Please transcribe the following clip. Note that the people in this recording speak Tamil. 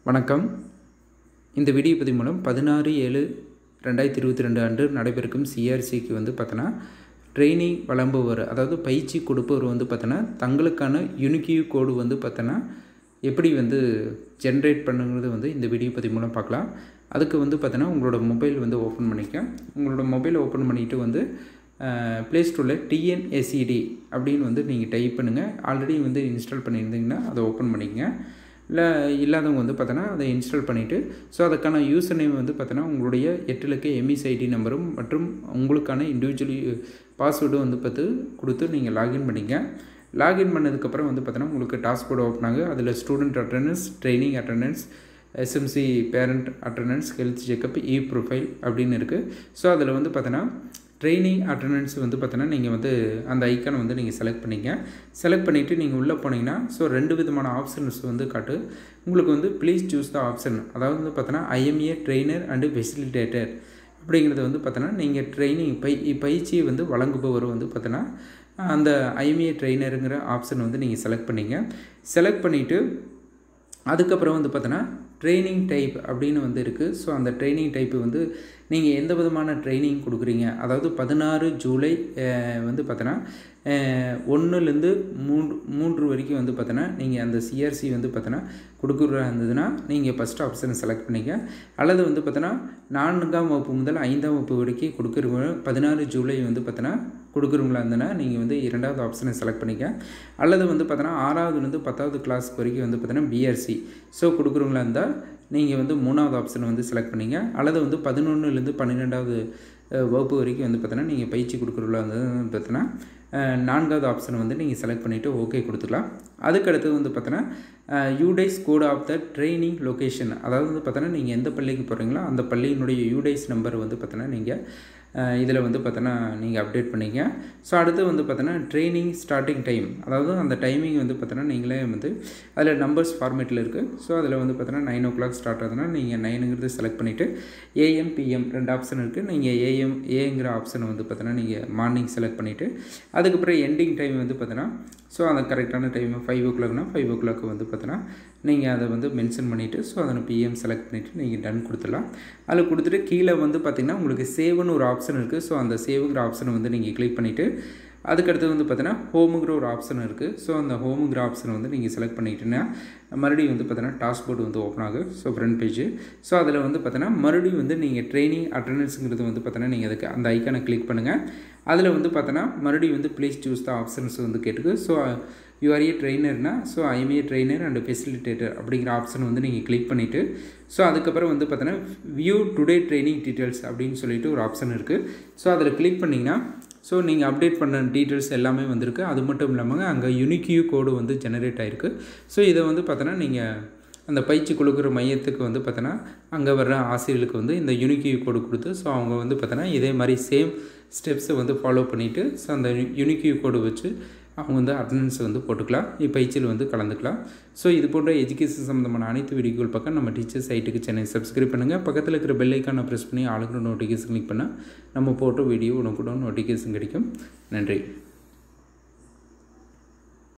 வணக்கம் இந்த வீடியோ பதிவு மூலம் பதினாறு ஏழு ரெண்டாயிரத்தி இருபத்தி ரெண்டு அன்று நடைபெறும் சிஆர்சிக்கு வந்து பார்த்தோன்னா ட்ரைனிங் வழங்குபவர் அதாவது பயிற்சி கொடுப்பவர் வந்து பார்த்தோன்னா தங்களுக்கான யூனிக்யூ கோடு வந்து பார்த்தோன்னா எப்படி வந்து ஜென்ரேட் பண்ணுங்கிறது வந்து இந்த வீடியோ பதிவு மூலம் பார்க்கலாம் அதுக்கு வந்து பார்த்தோன்னா உங்களோட மொபைல் வந்து ஓப்பன் பண்ணிக்க உங்களோட மொபைல் ஓப்பன் பண்ணிவிட்டு வந்து ப்ளே ஸ்டோரில் டிஎன்எஸ்இடி அப்படின்னு வந்து நீங்கள் டைப் பண்ணுங்கள் ஆல்ரெடி வந்து இன்ஸ்டால் பண்ணியிருந்தீங்கன்னா அதை ஓப்பன் பண்ணிக்கங்க இல்லை இல்லாதவங்க வந்து பார்த்தோன்னா அதை இன்ஸ்டால் பண்ணிவிட்டு ஸோ அதுக்கான யூசர் நேம் வந்து பார்த்தோன்னா உங்களுடைய எட்டு இலக்க எம்இஸ் ஐடி நம்பரும் மற்றும் உங்களுக்கான இண்டிவிஜுவலி பாஸ்வேர்டும் வந்து பார்த்து கொடுத்து நீங்கள் லாகின் பண்ணிங்க லாகின் பண்ணதுக்கப்புறம் வந்து பார்த்தோன்னா உங்களுக்கு டாஸ்க் போர்டு ஓப்பன் ஆகும் அதில் student attendance training attendance SMC parent attendance health checkup e profile அப்படின்னு இருக்குது ஸோ அதில் வந்து பார்த்தோன்னா ட்ரைனிங் அட்டண்டன்ஸ் வந்து பார்த்தோன்னா நீங்கள் வந்து அந்த ஐக்கானை வந்து நீங்கள் செலக்ட் பண்ணிங்க செலக்ட் பண்ணிவிட்டு நீங்கள் உள்ளே போனீங்கன்னா ஸோ ரெண்டு விதமான ஆப்ஷன்ஸ் வந்து காட்டு உங்களுக்கு வந்து ப்ளீஸ் சூஸ் த ஆப்ஷன் அதாவது வந்து பார்த்தோன்னா ஐஎம்ஏ ட்ரெயினர் அண்டு ஃபெசிலிட்டேட்டர் அப்படிங்கிறது வந்து பார்த்தோன்னா நீங்கள் ட்ரைனிங் பை பயிற்சியை வந்து வழங்குபவர் வந்து பார்த்தோன்னா அந்த ஐஎம்ஏ ட்ரெயினருங்கிற ஆப்ஷன் வந்து நீங்கள் செலக்ட் பண்ணிங்க செலக்ட் பண்ணிவிட்டு அதுக்கப்புறம் வந்து பார்த்தோன்னா ட்ரைனிங் டைப் அப்படின்னு வந்து இருக்குது ஸோ அந்த ட்ரைனிங் டைப்பு வந்து நீங்கள் எந்த விதமான ட்ரைனிங் கொடுக்குறீங்க அதாவது பதினாறு ஜூலை வந்து பார்த்தோன்னா ஒன்றுலேருந்து மூன்று மூன்று வரைக்கும் வந்து பார்த்தோன்னா நீங்கள் அந்த சிஆர்சி வந்து பார்த்தோன்னா கொடுக்குறதா இருந்ததுன்னா நீங்கள் ஃபஸ்ட் ஆப்ஷனை செலக்ட் பண்ணிக்க அல்லது வந்து பார்த்தோன்னா நான்காம் வகுப்பு முதல் ஐந்தாம் வகுப்பு வரைக்கும் கொடுக்குறவங்க பதினாறு ஜூலை வந்து பார்த்தோன்னா கொடுக்குறவங்களா இருந்ததுன்னா நீங்கள் வந்து இரண்டாவது ஆப்ஷனை செலக்ட் பண்ணிக்க அல்லது வந்து பார்த்தோன்னா ஆறாவதுலேருந்து பத்தாவது கிளாஸ் வரைக்கும் வந்து பார்த்தோன்னா பிஆர்சி ஸோ கொடுக்குறவங்களா இருந்தால் நீங்கள் வந்து மூணாவது ஆப்ஷனை வந்து செலக்ட் பண்ணிங்க அல்லது வந்து பதினொன்றுலேருந்து பன்னிரெண்டாவது வகுப்பு வரைக்கும் வந்து பார்த்தோன்னா நீங்கள் பயிற்சி கொடுக்குறவங்களா இருந்தது பார்த்தோன்னா நான்காவது ஆப்ஷனை வந்து நீங்கள் செலக்ட் பண்ணிவிட்டு ஓகே கொடுத்துக்கலாம் அதுக்கடுத்து வந்து பார்த்தோன்னா UDISE code of the training location அதாவது வந்து பார்த்தோன்னா நீங்கள் எந்த பள்ளிக்கு போகிறீங்களோ அந்த பள்ளியினுடைய யூடைஸ் நம்பர் வந்து பார்த்தோன்னா நீங்கள் இதில் வந்து பார்த்தோன்னா நீங்கள் அப்டேட் பண்ணிங்க ஸோ அடுத்து வந்து பார்த்தோன்னா ட்ரைனிங் ஸ்டார்டிங் டைம் அதாவது அந்த டைமிங் வந்து பார்த்தோன்னா நீங்களே வந்து அதில் நம்பர்ஸ் ஃபார்மேட்டில் இருக்குது ஸோ அதில் வந்து பார்த்தோன்னா நைன் ஓ கிளாக் ஸ்டார்ட் ஆகுதுன்னா நீங்கள் நைனுங்கிறது செலக்ட் பண்ணிவிட்டு ஏஎம் பிஎம் ரெண்டு ஆப்ஷன் இருக்குது நீங்கள் ஏஎம் ஏங்கிற ஆப்ஷனை வந்து பார்த்தோன்னா நீங்கள் மார்னிங் செலக்ட் பண்ணிவிட்டு அதுக்கப்புறம் எண்டிங் டைம் வந்து பார்த்தோன்னா ஸோ அந்த கரெக்டான டைம் ஃபைவ் ஓ கிளாக்னா ஃபைவ் ஓ கிளாக் வந்து பார்த்தோன்னா நீங்கள் அதை வந்து மென்ஷன் பண்ணிவிட்டு ஸோ அதை பிஎம் செலக்ட் பண்ணிவிட்டு நீங்கள் டன் கொடுத்துடலாம் அதில் கொடுத்துட்டு கீழே வந்து பார்த்திங்கன்னா உங்களுக்கு சேவ்னு ஒரு ஆப்ஷன் இருக்குது ஸோ அந்த சேவுங்கிற ஆப்ஷனை வந்து நீங்கள் கிளிக் பண்ணிவிட்டு அதுக்கடுத்து வந்து பார்த்தீங்கன்னா ஹோமுங்கிற ஒரு ஆப்ஷன் இருக்குது ஸோ அந்த ஹோமுங்கிற ஆப்ஷனை வந்து நீங்கள் செலக்ட் பண்ணிட்டீங்கன்னா மறுபடியும் வந்து பார்த்தீங்கன்னா டாஸ்போர்ட் வந்து ஓப்பன் ஆகும் ஸோ ஃப்ரண்ட் பேஜ் ஸோ அதில் வந்து பார்த்தீங்கன்னா மறுபடியும் வந்து நீங்கள் ட்ரைனிங் அட்டண்டன்ஸுங்கிறது வந்து பார்த்தீங்கன்னா நீங்கள் அதுக்கு அந்த ஐக்கானை கிளிக் பண்ணுங்கள் அதில் வந்து பார்த்தோன்னா மறுபடியும் வந்து ப்ளீஸ் சூஸ் த ஆப்ஷன்ஸ் வந்து கேட்டுக்கு ஸோ யூ ஆர் ஏ ட்ரெயினர்னா so I'm a trainer and facilitator அப்படிங்கிற ஆப்ஷன் வந்து நீங்கள் கிளிக் பண்ணிவிட்டு ஸோ அதுக்கப்புறம் வந்து பார்த்தோன்னா வியூ டுடே ட்ரைனிங் டீட்டெயில்ஸ் அப்படின்னு சொல்லிட்டு ஒரு ஆப்ஷன் இருக்குது ஸோ அதில் கிளிக் பண்ணிங்கன்னா ஸோ நீங்கள் அப்டேட் பண்ண டீட்டெயில்ஸ் எல்லாமே வந்திருக்கு அது மட்டும் இல்லாமல் அங்கே யூனிக்யூ கோடு வந்து ஜெனரேட் ஆகிருக்கு ஸோ இதை வந்து பார்த்தோன்னா நீங்கள் அந்த பயிற்சி கொடுக்குற மையத்துக்கு வந்து பார்த்தோன்னா அங்கே வர்ற ஆசிரியர்களுக்கு வந்து இந்த யூனிக்யூ கோடு கொடுத்து ஸோ அவங்க வந்து பார்த்தோன்னா இதே மாதிரி சேம் ஸ்டெப்ஸை வந்து ஃபாலோ பண்ணிவிட்டு ஸோ அந்த யூனிக்யூ கோடு வச்சு அவங்க வந்து அட்டண்டன்ஸ் வந்து போட்டுக்கலாம் இப்பயிற்சியில் வந்து கலந்துக்கலாம் ஸோ இது போன்ற எஜுகேஷன் சம்மந்தமான அனைத்து வீடியோக்கள் பக்கம் நம்ம டீச்சர் சைட்டுக்கு சென்னை சப்ஸ்கிரைப் பண்ணுங்கள் பக்கத்தில் இருக்கிற பெல்லைக்கான ப்ரெஸ் பண்ணி ஆளுங்கிற நோட்டிஃபிகேஷன் கிளிக் பண்ணால் நம்ம போட்ட வீடியோ உனக்கு நோட்டிஃபிகேஷன் கிடைக்கும் நன்றி